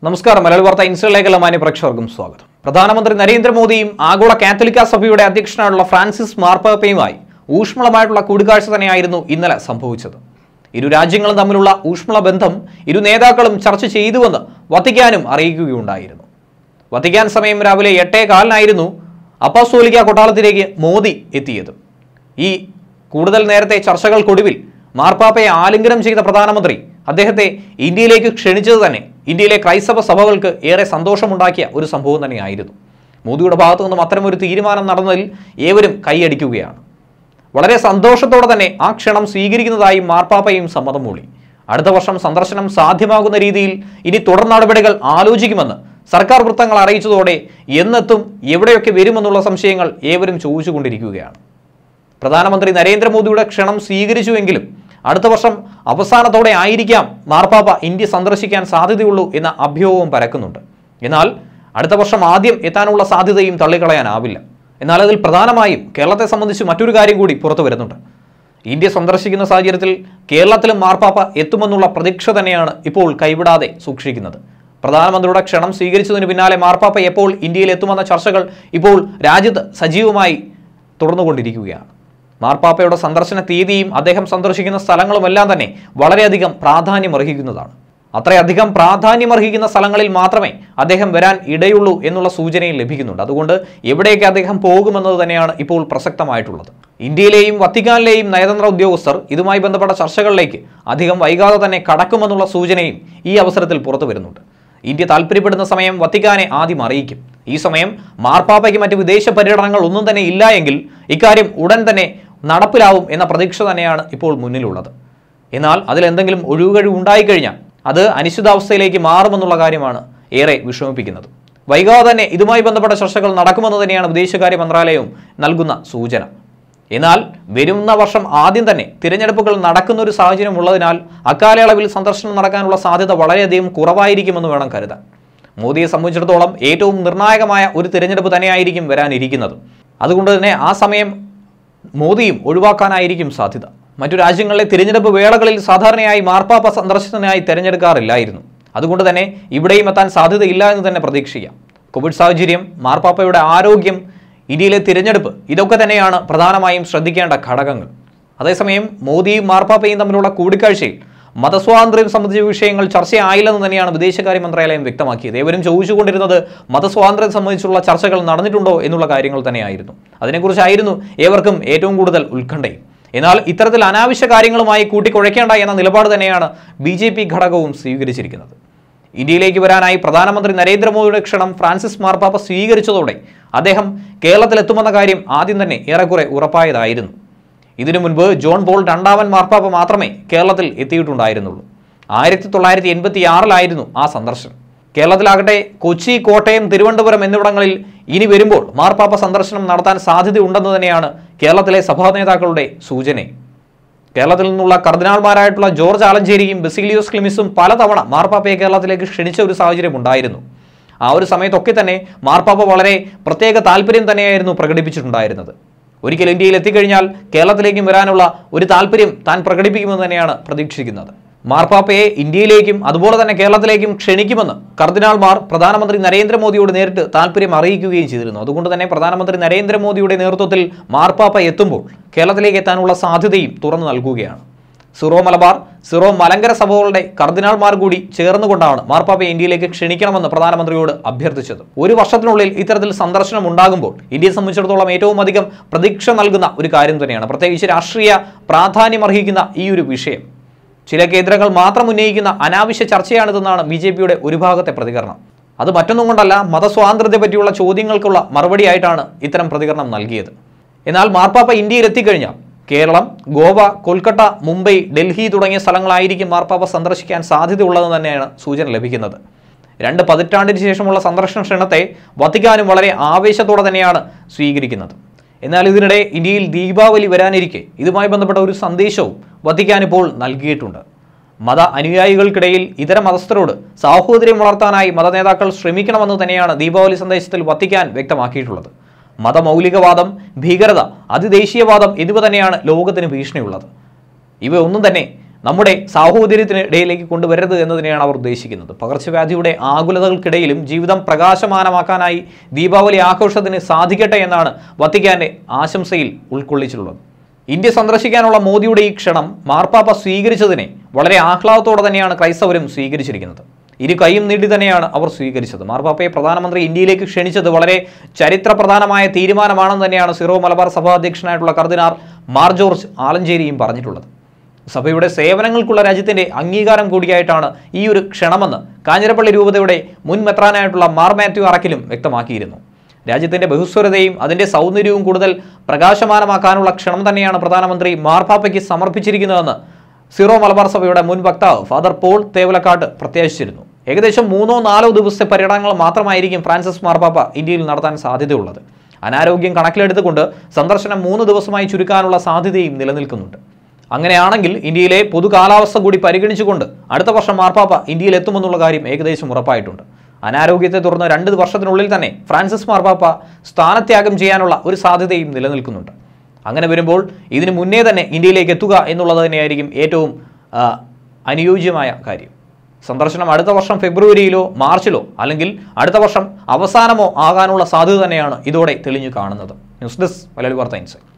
നമസ്കാരം മലയാളി വാർത്ത ഇൻസ്റ്റലേക്കുള്ള മാന്യ പ്രേക്ഷകർക്കും സ്വാഗതം പ്രധാനമന്ത്രി നരേന്ദ്രമോദിയും ആഗോള കാത്തലിക്ക സഭയുടെ അധ്യക്ഷനായുള്ള ഫ്രാൻസിസ് മാർപ്പാപ്പയുമായി ഊഷ്മളമായിട്ടുള്ള കൂടിക്കാഴ്ച തന്നെയായിരുന്നു ഇന്നലെ സംഭവിച്ചത് ഇരു രാജ്യങ്ങളും തമ്മിലുള്ള ഊഷ്മള ബന്ധം ഇരു നേതാക്കളും ചർച്ച ചെയ്തുവെന്ന് വത്തിക്കാനും അറിയിക്കുകയുണ്ടായിരുന്നു വത്തിക്കാൻ സമയം രാവിലെ എട്ടേ കാലിനായിരുന്നു അപ്പാസോലിക്ക കൊട്ടാളത്തിലേക്ക് മോദി എത്തിയത് ഈ കൂടുതൽ നേരത്തെ ചർച്ചകൾക്കൊടുവിൽ മാർപ്പാപ്പയെ ആലിംഗനം ചെയ്ത പ്രധാനമന്ത്രി അദ്ദേഹത്തെ ഇന്ത്യയിലേക്ക് ക്ഷണിച്ചത് തന്നെ ഇന്ത്യയിലെ ക്രൈസ്തവ സഭകൾക്ക് ഏറെ സന്തോഷമുണ്ടാക്കിയ ഒരു സംഭവം തന്നെയായിരുന്നു മോദിയുടെ ഭാഗത്തു നിന്നും അത്തരമൊരു തീരുമാനം നടന്നതിൽ ഏവരും കൈയടിക്കുകയാണ് വളരെ സന്തോഷത്തോടെ തന്നെ ആ ക്ഷണം സ്വീകരിക്കുന്നതായി മാർപ്പാപ്പയും സമ്മതം മൂളി അടുത്ത വർഷം സന്ദർശനം സാധ്യമാകുന്ന രീതിയിൽ ഇനി തുടർ നടപടികൾ ആലോചിക്കുമെന്ന് സർക്കാർ വൃത്തങ്ങൾ അറിയിച്ചതോടെ എന്നെത്തും എവിടെയൊക്കെ വരുമെന്നുള്ള സംശയങ്ങൾ ഏവരും ചോദിച്ചുകൊണ്ടിരിക്കുകയാണ് പ്രധാനമന്ത്രി നരേന്ദ്രമോദിയുടെ ക്ഷണം സ്വീകരിച്ചുവെങ്കിലും അടുത്ത വർഷം അവസാനത്തോടെ ആയിരിക്കാം മാർപ്പാപ്പ ഇന്ത്യ സന്ദർശിക്കാൻ സാധ്യതയുള്ളൂ എന്ന അഭ്യൂഹവും പരക്കുന്നുണ്ട് എന്നാൽ അടുത്ത വർഷം ആദ്യം എത്താനുള്ള സാധ്യതയും തള്ളിക്കളയാനാവില്ല എന്നാൽ അതിൽ പ്രധാനമായും കേരളത്തെ സംബന്ധിച്ച് മറ്റൊരു കാര്യം കൂടി പുറത്തു വരുന്നുണ്ട് ഇന്ത്യ സന്ദർശിക്കുന്ന സാഹചര്യത്തിൽ കേരളത്തിലും മാർപ്പാപ്പ എത്തുമെന്നുള്ള പ്രതീക്ഷ തന്നെയാണ് ഇപ്പോൾ കൈവിടാതെ സൂക്ഷിക്കുന്നത് പ്രധാനമന്ത്രിയുടെ ക്ഷണം സ്വീകരിച്ചതിന് പിന്നാലെ മാർപ്പാപ്പ എപ്പോൾ ഇന്ത്യയിൽ എത്തുമെന്ന ചർച്ചകൾ ഇപ്പോൾ രാജ്യത്ത് സജീവമായി തുടർന്നുകൊണ്ടിരിക്കുകയാണ് മാർപ്പാപ്പയുടെ സന്ദർശന തീയതിയും അദ്ദേഹം സന്ദർശിക്കുന്ന സ്ഥലങ്ങളുമെല്ലാം തന്നെ വളരെയധികം പ്രാധാന്യമർഹിക്കുന്നതാണ് അത്രയധികം പ്രാധാന്യമർഹിക്കുന്ന സ്ഥലങ്ങളിൽ മാത്രമേ അദ്ദേഹം വരാൻ ഇടയുള്ളൂ എന്നുള്ള സൂചനയും ലഭിക്കുന്നുണ്ട് അതുകൊണ്ട് എവിടേക്ക് അദ്ദേഹം പോകുമെന്നത് തന്നെയാണ് ഇപ്പോൾ പ്രസക്തമായിട്ടുള്ളത് ഇന്ത്യയിലെയും വത്തിക്കാനിലെയും നയതന്ത്ര ഉദ്യോഗസ്ഥർ ഇതുമായി ബന്ധപ്പെട്ട ചർച്ചകളിലേക്ക് അധികം വൈകാതെ തന്നെ കടക്കുമെന്നുള്ള സൂചനയും ഈ അവസരത്തിൽ പുറത്തു വരുന്നുണ്ട് ഇന്ത്യ താല്പര്യപ്പെടുന്ന സമയം വത്തിക്കാനെ ആദ്യം അറിയിക്കും ഈ സമയം മാർപ്പാപ്പയ്ക്ക് മറ്റ് വിദേശ പര്യടനങ്ങൾ ഒന്നും തന്നെ ഇല്ല എങ്കിൽ ഇക്കാര്യം ഉടൻ തന്നെ നടപ്പിലാവും എന്ന പ്രതീക്ഷ തന്നെയാണ് ഇപ്പോൾ മുന്നിലുള്ളത് എന്നാൽ അതിലെന്തെങ്കിലും ഒഴിവുകഴിവ് ഉണ്ടായിക്കഴിഞ്ഞാൽ അത് അനിശ്ചിതാവസ്ഥയിലേക്ക് മാറുമെന്നുള്ള കാര്യമാണ് ഏറെ വിഷമിപ്പിക്കുന്നത് വൈകാതെ തന്നെ ഇതുമായി ബന്ധപ്പെട്ട ചർച്ചകൾ നടക്കുമെന്ന് തന്നെയാണ് വിദേശകാര്യ മന്ത്രാലയവും നൽകുന്ന സൂചന എന്നാൽ വരുന്ന വർഷം ആദ്യം തന്നെ തിരഞ്ഞെടുപ്പുകൾ നടക്കുന്ന ഒരു സാഹചര്യം ഉള്ളതിനാൽ അക്കാലയളവിൽ സന്ദർശനം നടക്കാനുള്ള സാധ്യത വളരെയധികം കുറവായിരിക്കുമെന്ന് വേണം കരുതാൻ മോദിയെ സംബന്ധിച്ചിടത്തോളം ഏറ്റവും നിർണായകമായ ഒരു തിരഞ്ഞെടുപ്പ് തന്നെയായിരിക്കും വരാനിരിക്കുന്നത് അതുകൊണ്ട് തന്നെ ആ സമയം മോദിയും ഒഴിവാക്കാനായിരിക്കും സാധ്യത മറ്റു രാജ്യങ്ങളിലെ തിരഞ്ഞെടുപ്പ് വേളകളിൽ സാധാരണയായി മാർപ്പാപ്പ സന്ദർശനത്തിനായി തിരഞ്ഞെടുക്കാറില്ലായിരുന്നു അതുകൊണ്ട് തന്നെ ഇവിടെയും എത്താൻ സാധ്യതയില്ല എന്ന് തന്നെ പ്രതീക്ഷിക്കാം കോവിഡ് സാഹചര്യം മാർപ്പാപ്പയുടെ ആരോഗ്യം ഇന്ത്യയിലെ തിരഞ്ഞെടുപ്പ് ഇതൊക്കെ തന്നെയാണ് പ്രധാനമായും ശ്രദ്ധിക്കേണ്ട ഘടകങ്ങൾ അതേസമയം മോദിയും മാർപ്പാപ്പയും തമ്മിലുള്ള കൂടിക്കാഴ്ചയിൽ മതസ്വാതന്ത്ര്യം സംബന്ധിച്ച വിഷയങ്ങൾ ചർച്ചയായില്ലെന്ന് തന്നെയാണ് വിദേശകാര്യ മന്ത്രാലയം വ്യക്തമാക്കിയത് ഏവരും ചോദിച്ചുകൊണ്ടിരുന്നത് മതസ്വാതന്ത്ര്യം സംബന്ധിച്ചുള്ള ചർച്ചകൾ നടന്നിട്ടുണ്ടോ എന്നുള്ള കാര്യങ്ങൾ തന്നെയായിരുന്നു അതിനെക്കുറിച്ചായിരുന്നു ഏവർക്കും ഏറ്റവും കൂടുതൽ ഉത്കണ്ഠയും എന്നാൽ ഇത്തരത്തിൽ അനാവശ്യ കാര്യങ്ങളുമായി കൂട്ടിക്കുഴയ്ക്കേണ്ട എന്ന നിലപാട് തന്നെയാണ് ബി ജെ പി ഘടകവും സ്വീകരിച്ചിരിക്കുന്നത് ഇന്ത്യയിലേക്ക് വരാനായി പ്രധാനമന്ത്രി നരേന്ദ്രമോദിയുടെ ക്ഷണം ഫ്രാൻസിസ് മാർപ്പാപ്പ സ്വീകരിച്ചതോടെ അദ്ദേഹം കേരളത്തിലെത്തുമെന്ന കാര്യം ആദ്യം തന്നെ ഏറെക്കുറെ ഉറപ്പായതായിരുന്നു ഇതിനു മുൻപ് ജോൺ പോൾ രണ്ടാമൻ മാർപ്പാപ്പ മാത്രമേ കേരളത്തിൽ എത്തിയിട്ടുണ്ടായിരുന്നുള്ളൂ ആയിരത്തി തൊള്ളായിരത്തി എൺപത്തി ആറിലായിരുന്നു ആ സന്ദർശനം കേരളത്തിലാകട്ടെ കൊച്ചി കോട്ടയം തിരുവനന്തപുരം എന്നിവിടങ്ങളിൽ ഇനി വരുമ്പോൾ മാർപ്പാപ്പ സന്ദർശനം നടത്താൻ സാധ്യതയുണ്ടെന്ന് തന്നെയാണ് കേരളത്തിലെ സഭാ നേതാക്കളുടെ സൂചനയും കേരളത്തിൽ നിന്നുള്ള കർദിനാൾമാരായിട്ടുള്ള ജോർജ് ആലഞ്ചേരിയും ബെസിലിയോസ് ക്ലിമിസും പലതവണ മാർപ്പാപ്പയെ കേരളത്തിലേക്ക് ക്ഷണിച്ച ഒരു സാഹചര്യം ഉണ്ടായിരുന്നു ആ ഒരു സമയത്തൊക്കെ തന്നെ മാർപ്പാപ്പ വളരെ പ്രത്യേക താല്പര്യം തന്നെയായിരുന്നു പ്രകടിപ്പിച്ചിട്ടുണ്ടായിരുന്നത് ഒരിക്കൽ ഇന്ത്യയിൽ എത്തിക്കഴിഞ്ഞാൽ കേരളത്തിലേക്കും വരാനുള്ള ഒരു താല്പര്യം താൻ പ്രകടിപ്പിക്കുമെന്ന് തന്നെയാണ് പ്രതീക്ഷിക്കുന്നത് മാർപ്പാപ്പയെ ഇന്ത്യയിലേക്കും അതുപോലെ തന്നെ കേരളത്തിലേക്കും ക്ഷണിക്കുമെന്ന് കർദിനാൾമാർ പ്രധാനമന്ത്രി നരേന്ദ്രമോദിയോട് നേരിട്ട് താല്പര്യം അറിയിക്കുകയും ചെയ്തിരുന്നു അതുകൊണ്ട് തന്നെ പ്രധാനമന്ത്രി നരേന്ദ്രമോദിയുടെ നേതൃത്വത്തിൽ മാർപ്പാപ്പ എത്തുമ്പോൾ കേരളത്തിലേക്ക് എത്താനുള്ള സാധ്യതയും തുറന്നു നൽകുകയാണ് സിറോ മലബാർ സിറോ മലങ്കര സഭകളുടെ കർദിനാൾമാർ കൂടി ചേർന്നുകൊണ്ടാണ് മാർപ്പാപ്പയെ ഇന്ത്യയിലേക്ക് ക്ഷണിക്കണമെന്ന് പ്രധാനമന്ത്രിയോട് അഭ്യർത്ഥിച്ചത് ഒരു വർഷത്തിനുള്ളിൽ ഇത്തരത്തിൽ സന്ദർശനം ഉണ്ടാകുമ്പോൾ ഇന്ത്യയെ സംബന്ധിച്ചിടത്തോളം ഏറ്റവും അധികം പ്രതീക്ഷ നൽകുന്ന ഒരു കാര്യം തന്നെയാണ് പ്രത്യേകിച്ച് രാഷ്ട്രീയ പ്രാധാന്യമർഹിക്കുന്ന ഈ ഒരു വിഷയം ചില കേന്ദ്രങ്ങൾ മാത്രം ഉന്നയിക്കുന്ന അനാവശ്യ ചർച്ചയാണിതെന്നാണ് ബി ജെ പിയുടെ ഒരു ഭാഗത്തെ പ്രതികരണം അത് മറ്റൊന്നും കൊണ്ടല്ല മതസ്വാതന്ത്ര്യത്തെ പറ്റിയുള്ള ചോദ്യങ്ങൾക്കുള്ള മറുപടിയായിട്ടാണ് ഇത്തരം പ്രതികരണം നൽകിയത് എന്നാൽ മാർപ്പാപ്പ ഇന്ത്യയിൽ എത്തിക്കഴിഞ്ഞാൽ കേരളം ഗോവ കൊൽക്കത്ത മുംബൈ ഡൽഹി തുടങ്ങിയ സ്ഥലങ്ങളായിരിക്കും മാർപ്പാപ്പ സന്ദർശിക്കാൻ സാധ്യതയുള്ളതെന്ന് തന്നെയാണ് സൂചന ലഭിക്കുന്നത് രണ്ട് പതിറ്റാണ്ടിന് ശേഷമുള്ള സന്ദർശന ക്ഷണത്തെ വത്തിക്കാനും വളരെ ആവേശത്തോടെ തന്നെയാണ് സ്വീകരിക്കുന്നത് എന്നാൽ ഇതിനിടെ ഇന്ത്യയിൽ ദീപാവലി വരാനിരിക്കെ ഇതുമായി ബന്ധപ്പെട്ട ഒരു സന്ദേശവും വത്തിക്കാൻ ഇപ്പോൾ നൽകിയിട്ടുണ്ട് മത അനുയായികൾക്കിടയിൽ ഇതര മതസ്ഥരോട് സാഹോദര്യം വളർത്താനായി മതനേതാക്കൾ ശ്രമിക്കണമെന്ന് തന്നെയാണ് ദീപാവലി സന്ദേശത്തിൽ വത്തിക്കാൻ വ്യക്തമാക്കിയിട്ടുള്ളത് മതമൗലികവാദം ഭീകരത അതിദേശീയവാദം എന്നിവ തന്നെയാണ് ലോകത്തിന് ഭീഷണിയുള്ളത് ഇവയൊന്നും തന്നെ നമ്മുടെ സാഹോദര്യത്തിനിടയിലേക്ക് കൊണ്ടുവരരുത് എന്നതിനെയാണ് അവർ ഉദ്ദേശിക്കുന്നത് പകർച്ചവ്യാധിയുടെ ആകുലതകൾക്കിടയിലും ജീവിതം പ്രകാശമാനമാക്കാനായി ദീപാവലി ആഘോഷത്തിന് സാധിക്കട്ടെ എന്നാണ് വത്തിക്കാന്റെ ആശംസയിൽ ഉൾക്കൊള്ളിച്ചിട്ടുള്ളത് ഇന്ത്യ സന്ദർശിക്കാനുള്ള മോദിയുടെ ഈ ക്ഷണം മാർപ്പാപ്പ സ്വീകരിച്ചതിനെ വളരെ ആഹ്ലാദത്തോടെ തന്നെയാണ് ക്രൈസ്തവരും സ്വീകരിച്ചിരിക്കുന്നത് ഇരു കൈയും നീട്ടി തന്നെയാണ് അവർ സ്വീകരിച്ചത് മാർപ്പാപ്പയെ പ്രധാനമന്ത്രി ഇന്ത്യയിലേക്ക് ക്ഷണിച്ചത് വളരെ ചരിത്രപ്രധാനമായ തീരുമാനമാണെന്ന് തന്നെയാണ് സിറോ മലബാർ സഭാ അധ്യക്ഷനായിട്ടുള്ള കർദിനാർ മാർ ജോർജ് ആലഞ്ചേരിയും പറഞ്ഞിട്ടുള്ളത് സഭയുടെ സേവനങ്ങൾക്കുള്ള രാജ്യത്തിന്റെ അംഗീകാരം കൂടിയായിട്ടാണ് ഈ ഒരു ക്ഷണമെന്ന് കാഞ്ഞിരപ്പള്ളി രൂപതയുടെ മുൻ മെത്രാനായിട്ടുള്ള മാർ മാത്യു അറക്കിലും വ്യക്തമാക്കിയിരുന്നു രാജ്യത്തിന്റെ ബഹുസ്വരതയും അതിന്റെ സൗന്ദര്യവും കൂടുതൽ പ്രകാശമാനമാക്കാനുള്ള ക്ഷണം തന്നെയാണ് പ്രധാനമന്ത്രി മാർപ്പാപ്പയ്ക്ക് സമർപ്പിച്ചിരിക്കുന്നതെന്ന് സീറോ മലബാർ സഭയുടെ മുൻ വക്താവ് ഫാദർ പോൾ തേവലക്കാട്ട് പ്രത്യാശിച്ചിരുന്നു ഏകദേശം മൂന്നോ നാലോ ദിവസത്തെ പര്യടനങ്ങൾ മാത്രമായിരിക്കും ഫ്രാൻസിസ് മാർപ്പാപ്പ ഇന്ത്യയിൽ നടത്താൻ സാധ്യതയുള്ളത് അനാരോഗ്യം കണക്കിലെടുത്തുകൊണ്ട് സന്ദർശനം മൂന്ന് ദിവസമായി ചുരുക്കാനുള്ള സാധ്യതയും നിലനിൽക്കുന്നുണ്ട് അങ്ങനെയാണെങ്കിൽ ഇന്ത്യയിലെ പൊതു കാലാവസ്ഥ കൂടി പരിഗണിച്ചുകൊണ്ട് അടുത്ത വർഷം മാർപ്പാപ്പ ഇന്ത്യയിൽ എത്തുമെന്നുള്ള കാര്യം ഏകദേശം ഉറപ്പായിട്ടുണ്ട് അനാരോഗ്യത്തെ തുടർന്ന് രണ്ട് വർഷത്തിനുള്ളിൽ തന്നെ ഫ്രാൻസിസ് മാർപ്പാപ്പ സ്ഥാനത്യാഗം ചെയ്യാനുള്ള ഒരു സാധ്യതയും നിലനിൽക്കുന്നുണ്ട് അങ്ങനെ വരുമ്പോൾ ഇതിന് മുന്നേ തന്നെ ഇന്ത്യയിലേക്ക് എത്തുക എന്നുള്ളത് തന്നെയായിരിക്കും ഏറ്റവും ആ, അനുയോജ്യമായ കാര്യം സന്ദർശനം അടുത്ത വർഷം ഫെബ്രുവരിയിലോ മാർച്ചിലോ അല്ലെങ്കിൽ അടുത്ത വർഷം അവസാനമോ ആകാനുള്ള സാധ്യത തന്നെയാണ് ഇതോടെ തെളിഞ്ഞു കാണുന്നത് ന്യൂസ് ഡെസ്ക് മലയാളി വാർത്ത ഇൻസൈറ്റ്